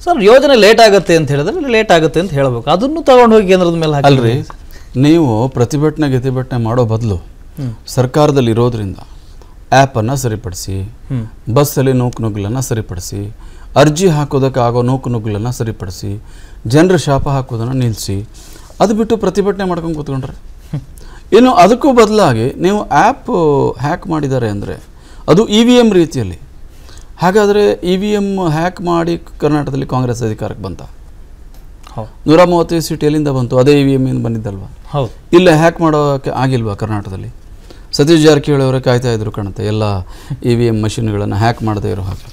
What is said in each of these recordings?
Sir ಯೋಜನೆ late ಆಗುತ್ತೆ ಅಂತ ಹೇಳಿದ್ರೆ ಲೇಟ್ ಆಗುತ್ತೆ ಅಂತ ಹೇಳಬೇಕು ಅದನ್ನು ತಗೊಂಡು ಹೋಗಿ ಕೇಂದ್ರದ ಮೇಲೆ ಹಾಕಿ ಅಲ್ರಿ ನೀವು ಪ್ರತಿಭಟನೆ ಗತಿಭಟನೆ ಮಾಡೋ ಬದಲು ಸರ್ಕಾರದಲ್ಲಿ ಇರೋದ್ರಿಂದ ಆ್ಯಪನ್ನು ಸರಿಪಡಿಸಿ ಬಸ್ಸಲ್ಲಿ ನೂಕು ನುಗ್ಗಲನ್ನು ಸರಿಪಡಿಸಿ ಅರ್ಜಿ ಹಾಕೋದಕ್ಕೆ ಆಗೋ ನೂಕು ನುಗ್ಗಲನ್ನು ಸರಿಪಡಿಸಿ ಜನರ ಶಾಪ ಹಾಕೋದನ್ನು ನಿಲ್ಲಿಸಿ ಅದು ಬಿಟ್ಟು ಪ್ರತಿಭಟನೆ ಮಾಡ್ಕೊಂಡು ಕೂತ್ಕೊಂಡ್ರೆ ಇನ್ನು ಅದಕ್ಕೂ ಬದಲಾಗಿ ನೀವು ಆ್ಯಪ್ ಹ್ಯಾಕ್ ಮಾಡಿದ್ದಾರೆ ಅಂದರೆ ಅದು ಇ ವಿ ಎಮ್ ರೀತಿಯಲ್ಲಿ ಹಾಗಾದರೆ ಇ ವಿ ಎಮ್ ಹ್ಯಾಕ್ ಮಾಡಿ ಕರ್ನಾಟಕದಲ್ಲಿ ಕಾಂಗ್ರೆಸ್ ಅಧಿಕಾರಕ್ಕೆ ಬಂತ ಹೌದು ನೂರ ಮೂವತ್ತೈದು ಸೀಟ್ ಎಲ್ಲಿಂದ ಬಂತು ಅದೇ ಇ ವಿ ಎಮ್ ಇಂದ ಬಂದಿದ್ದಲ್ವಾ ಹೌದು ಇಲ್ಲ ಹ್ಯಾಕ್ ಮಾಡೋಕ್ಕೆ ಆಗಿಲ್ವಾ ಕರ್ನಾಟಕದಲ್ಲಿ ಸತೀಶ್ ಜಾರಕಿಹೊಳಿ ಅವರೇ ಕಾಯ್ತಾ ಇದ್ರು ಕಾಣುತ್ತೆ ಎಲ್ಲ ಇ ವಿ ಎಮ್ ಮಷಿನ್ಗಳನ್ನು ಹ್ಯಾಕ್ ಮಾಡದೇ ಇರೋ ಹಾಗೆ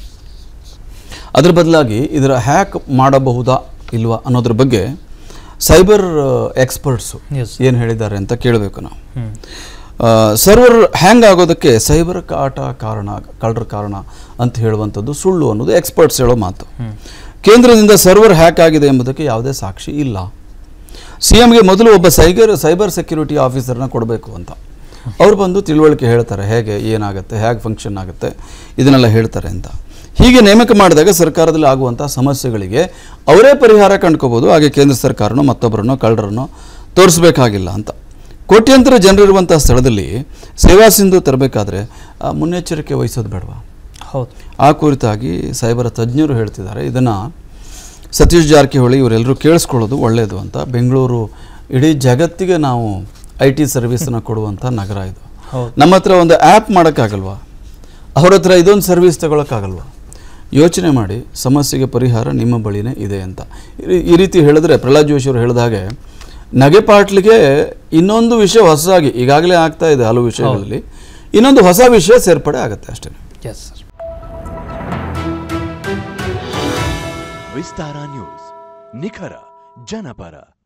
ಅದ್ರ ಬದಲಾಗಿ ಇದರ ಹ್ಯಾಕ್ ಮಾಡಬಹುದಾ ಇಲ್ವಾ ಅನ್ನೋದ್ರ ಬಗ್ಗೆ ಸೈಬರ್ ಎಕ್ಸ್ಪರ್ಟ್ಸು Yes. ಏನು ಹೇಳಿದ್ದಾರೆ ಅಂತ ಕೇಳಬೇಕು ನಾವು ಹ್ಮ್. ಸರ್ವರ್ ಹ್ಯಾಂಗ್ ಆಗೋದಕ್ಕೆ ಸೈಬರ್ ಕಾಟ ಕಾರಣ ಕಳ್ಳರ ಕಾರಣ ಅಂತ ಹೇಳುವಂಥದ್ದು ಸುಳ್ಳು ಅನ್ನೋದು ಎಕ್ಸ್ಪರ್ಟ್ಸ್ ಹೇಳೋ ಮಾತು ಕೇಂದ್ರದಿಂದ ಸರ್ವರ್ ಹ್ಯಾಕ್ ಆಗಿದೆ ಎಂಬುದಕ್ಕೆ ಯಾವುದೇ ಸಾಕ್ಷಿ ಇಲ್ಲ ಸಿ ಎಮ್ಗೆ ಮೊದಲು ಒಬ್ಬ ಸೈಬರ್ ಸೈಬರ್ ಸೆಕ್ಯೂರಿಟಿ ಆಫೀಸರ್ನ ಕೊಡಬೇಕು ಅಂತ ಅವ್ರು ಬಂದು ತಿಳುವಳಿಕೆ ಹೇಳ್ತಾರೆ ಹೇಗೆ ಏನಾಗುತ್ತೆ ಹೇಗೆ ಫಂಕ್ಷನ್ ಆಗುತ್ತೆ ಇದನ್ನೆಲ್ಲ ಹೇಳ್ತಾರೆ ಅಂತ ಹೀಗೆ ನೇಮಕ ಮಾಡಿದಾಗ ಸರ್ಕಾರದಲ್ಲಿ ಆಗುವಂಥ ಸಮಸ್ಯೆಗಳಿಗೆ ಅವರೇ ಪರಿಹಾರ ಕಂಡ್ಕೋಬೋದು ಹಾಗೆ ಕೇಂದ್ರ ಸರ್ಕಾರನೋ ಮತ್ತೊಬ್ಬರನ್ನೋ ಕಳ್ಳರನ್ನೋ ತೋರಿಸ್ಬೇಕಾಗಿಲ್ಲ ಅಂತ ಕೋಟ್ಯಂತರ ಜನರಿರುವಂಥ ಸ್ಥಳದಲ್ಲಿ ಸೇವಾ ಸಿಂಧು ತರಬೇಕಾದ್ರೆ ಆ ಮುನ್ನೆಚ್ಚರಿಕೆ ವಹಿಸೋದು ಬೇಡವಾ ಹೌದು ಆ ಕುರಿತಾಗಿ ಸೈಬರ್ ತಜ್ಞರು ಹೇಳ್ತಿದ್ದಾರೆ ಇದನ್ನು ಸತೀಶ್ ಜಾರಕಿಹೊಳಿ ಇವರೆಲ್ಲರೂ ಕೇಳಿಸ್ಕೊಳ್ಳೋದು ಒಳ್ಳೆಯದು ಅಂತ ಬೆಂಗಳೂರು ಇಡೀ ಜಗತ್ತಿಗೆ ನಾವು ಐ ಟಿ ಸರ್ವಿಸನ್ನು ಕೊಡುವಂಥ ನಗರ ಇದು ಹೌದು. ನಮ್ಮ ಹತ್ರ ಒಂದು ಆ್ಯಪ್ ಮಾಡೋಕ್ಕಾಗಲ್ವಾ ಅವ್ರ ಹತ್ರ ಇದೊಂದು ಸರ್ವಿಸ್ ತಗೊಳಕ್ಕಾಗಲ್ವಾ ಯೋಚನೆ ಮಾಡಿ ಸಮಸ್ಯೆಗೆ ಪರಿಹಾರ ನಿಮ್ಮ ಬಳಿನೇ ಇದೆ ಅಂತ ಈ- ಈ ರೀತಿ ಹೇಳಿದ್ರೆ ಪ್ರಹ್ಲಾದ್ ಜೋಶಿ ಅವರು ಹೇಳಿದ ಹಾಗೆ ನಗೆಪಾಟ್ಲಿಗೆ ಇನ್ನೊಂದು ವಿಷಯ ಹೊಸದಾಗಿ ಈಗಾಗಲೇ ಆಗ್ತಾ ಇದೆ ಹಲವು ವಿಷಯಗಳಲ್ಲಿ ಇನ್ನೊಂದು ಹೊಸ ವಿಷಯ ಸೇರ್ಪಡೆ ಆಗುತ್ತೆ ಅಷ್ಟೇ ಎಸ್ ಸರ್ ವಿಸ್ತಾರ ನ್ಯೂಸ್ ನಿಖರ ಜನಪರ